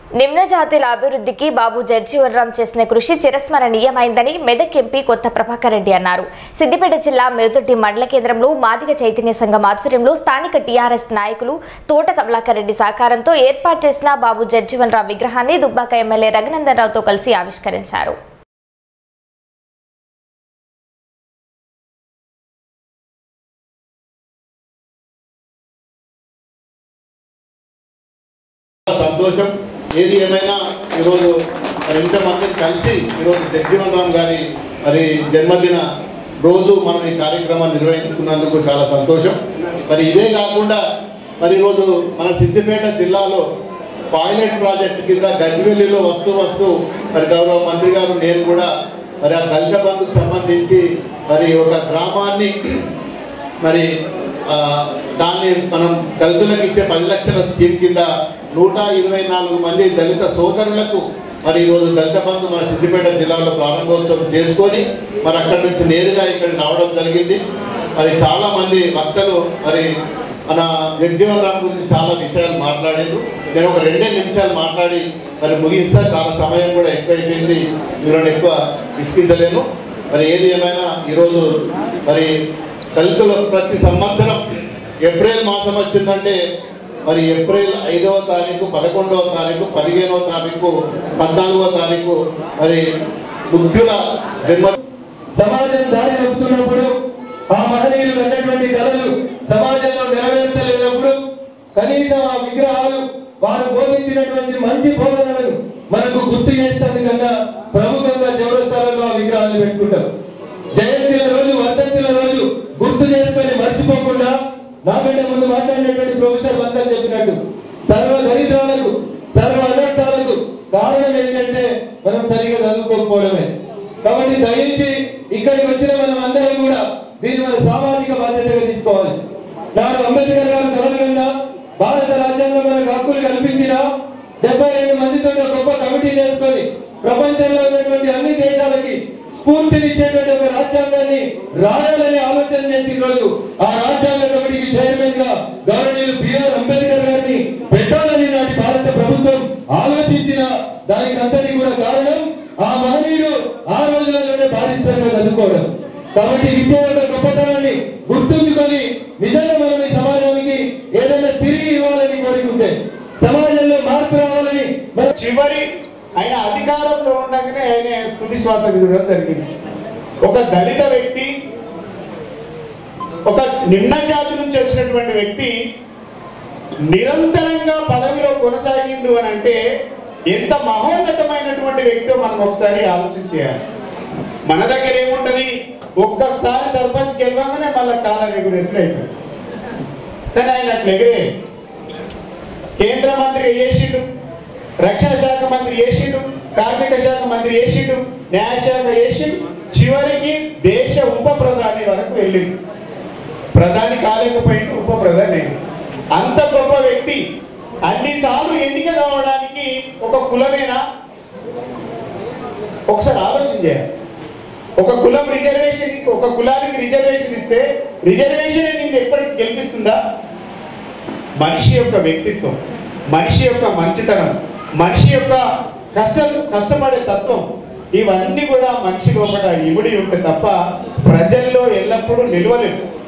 నిమ్న జాతుల అభివృద్ధికి బాబు జడ్జీవన్రాం చేసిన కృషి చిరస్మరణీయమైందని మెదక్ ఎంపీ కొత్త ప్రభాకర్ రెడ్డి అన్నారు సిద్దిపేట జిల్లా మిరుతొట్టి మండల కేంద్రంలో మాదిగ చైతన్య సంఘం ఆధ్వర్యంలో స్థానిక టీఆర్ఎస్ నాయకులు తోట కమలాకర్ రెడ్డి సహకారంతో ఏర్పాటు చేసిన బాబు జడ్జీవన్రాం విగ్రహాన్ని దుబ్బాక ఎమ్మెల్యే రఘునందన్ రావుతో కలిసి ఆవిష్కరించారు సంతోషం ఏది ఏమైనా ఈరోజు మరి ఇంతమందిని కలిసి ఈరోజు జగజీవన్ రామ్ గారి మరి జన్మదిన రోజు మనం ఈ కార్యక్రమాన్ని నిర్వహించుకున్నందుకు చాలా సంతోషం మరి ఇదే కాకుండా మరి ఈరోజు మన సిద్దిపేట జిల్లాలో పాయిలెట్ ప్రాజెక్ట్ కింద గజ్వెల్లిలో వస్తూ వస్తూ మరి గౌరవ మంత్రి గారు నేను కూడా మరి ఆ దళిత బంధుకు సంబంధించి మరి ఒక గ్రామాన్ని మరి ఆ, దాన్ని మనం దళితులకు ఇచ్చే పది లక్షల స్కీమ్ కింద నూట ఇరవై నాలుగు మంది దళిత సోదరులకు మరి ఈరోజు దళిత బంధు మన సిద్దిపేట జిల్లాలో ప్రారంభోత్సవం చేసుకొని మరి అక్కడి నుంచి నేరుగా ఇక్కడ రావడం జరిగింది మరి చాలా మంది భక్తులు మరి మన జగజీవన్ రామ్ గురించి చాలా విషయాలు మాట్లాడారు నేను ఒక రెండే నిమిషాలు మాట్లాడి మరి ముగిస్తా చాలా సమయం కూడా ఎక్కువైపోయింది మీరు ఎక్కువ విసిగించలేను మరి ఏది ఏమైనా ఈరోజు మరి దళితులు ప్రతి సంవత్సరం ఏప్రిల్ మాసం వచ్చిందంటే మరి ఏప్రిల్ ఐదవ తారీఖు పదకొండవ తారీఖు పదిహేనవ తారీఖు పద్నాలుగవ తారీఖు మరి ముఖ్యుల జన్మ సమాజం దారి తప్పుతున్నప్పుడు ఆ మహనీయులు అన్నటువంటి కళలు సమాజంలో నెరవేర్చలేనప్పుడు కనీసం ఆ విగ్రహాలు వారు బోధించినటువంటి మంచి బోధనలను మనకు గుర్తు చేస్తుంది కన్నా ప్రముఖంగా చౌరస్తాలలో ఆ విగ్రహాలు పెట్టుకుంటాం జయంతిల రోజు వర్ధంతిల రోజు గుర్తు చేసుకొని మర్చిపోకుండా నాకంటే ముందు మాట్లాడినటువంటి ప్రొఫెసర్ వంతలు చెప్పినట్టు సర్వ దరిద్రాలకు సర్వ అనర్థాలకు కారణం ఏంటంటే మనం సరిగా చదువుకోకపోవడమే కాబట్టి దయించి ఇక్కడికి వచ్చిన మనం అందరం కూడా దీన్ని మన సామాజిక బాధ్యతగా తీసుకోవాలి నాడు అంబేద్కర్ గారు కలలుగా భారత రాజ్యాంగం మనకు హక్కులు కల్పించిన డెబ్బై రెండు మందితో ఒక గొప్ప కమిటీ వేసుకొని ప్రపంచంలో ఉన్నటువంటి అన్ని దేశాలకి స్ఫూర్తినిచ్చేటువంటి ఒక రాజ్యాంగాన్ని రాయాలని ఆలోచన చేసిన రోజు ఆ రాజ్యాంగ కమిటీకి చైర్మన్ గా గౌరవనీయులు బిఆర్ అంబేద్కర్ గారిని పెట్టాలని నాటి భారత ప్రభుత్వం ఆలోచించిన దానికి అంతటి కూడా కారణం ఆ మహనీయుడు ఆ రోజులలోనే బాధిస్తారుగా చదువుకోవడం కాబట్టి విద్య యొక్క గొప్పతనాన్ని గుర్తుంచుకొని నిజంగా మనం ఈ సమాజానికి ఏదైనా తిరిగి ఇవ్వాలని కోరుకుంటే సమాజంలో మార్పు రావాలని మన చివరి ఆయన అధికారంలో ఉండగానే ఆయన తుది శ్వాస విధుడం జరిగింది ఒక దళిత వ్యక్తి ఒక నిమ్న జాతి నుంచి వచ్చినటువంటి వ్యక్తి నిరంతరంగా పదవిలో కొనసాగిండు అని అంటే ఎంత మహోన్నతమైనటువంటి వ్యక్తితో మనం ఒకసారి ఆలోచన చేయాలి మన దగ్గర ఏముంటది ఒక్కసారి సర్పంచ్ గెలవగానే మళ్ళీ కాలం ఎగురేసిన అయిపోయింది కానీ ఆయన అట్లా ఎగిరే కేంద్ర మంత్రి చేసిండు రక్షణ శాఖ మంత్రి చేసిండు కార్మిక శాఖ మంత్రి చేసిండు న్యాయశాఖ చేసిండు చివరికి దేశ ఉప ప్రధాని వరకు వెళ్ళిండు ప్రధాని కాలేకపోయిండు ఉప ప్రధాని అయిండు. అంత గొప్ప వ్యక్తి అన్నిసార్లు ఎన్నిక కావడానికి ఒక కులమేనా ఒకసారి ఆలోచన చేయాలి ఒక కులం రిజర్వేషన్ ఒక కులానికి రిజర్వేషన్ ఇస్తే రిజర్వేషన్ నిన్ను ఎప్పటికి గెలిపిస్తుందా మనిషి యొక్క వ్యక్తిత్వం మనిషి యొక్క మంచితనం మనిషి యొక్క కష్ట కష్టపడే తత్వం ఇవన్నీ కూడా మనిషి లోపల ఇమిడి ఉంటే తప్ప ప్రజల్లో ఎల్లప్పుడూ నిలవలేవు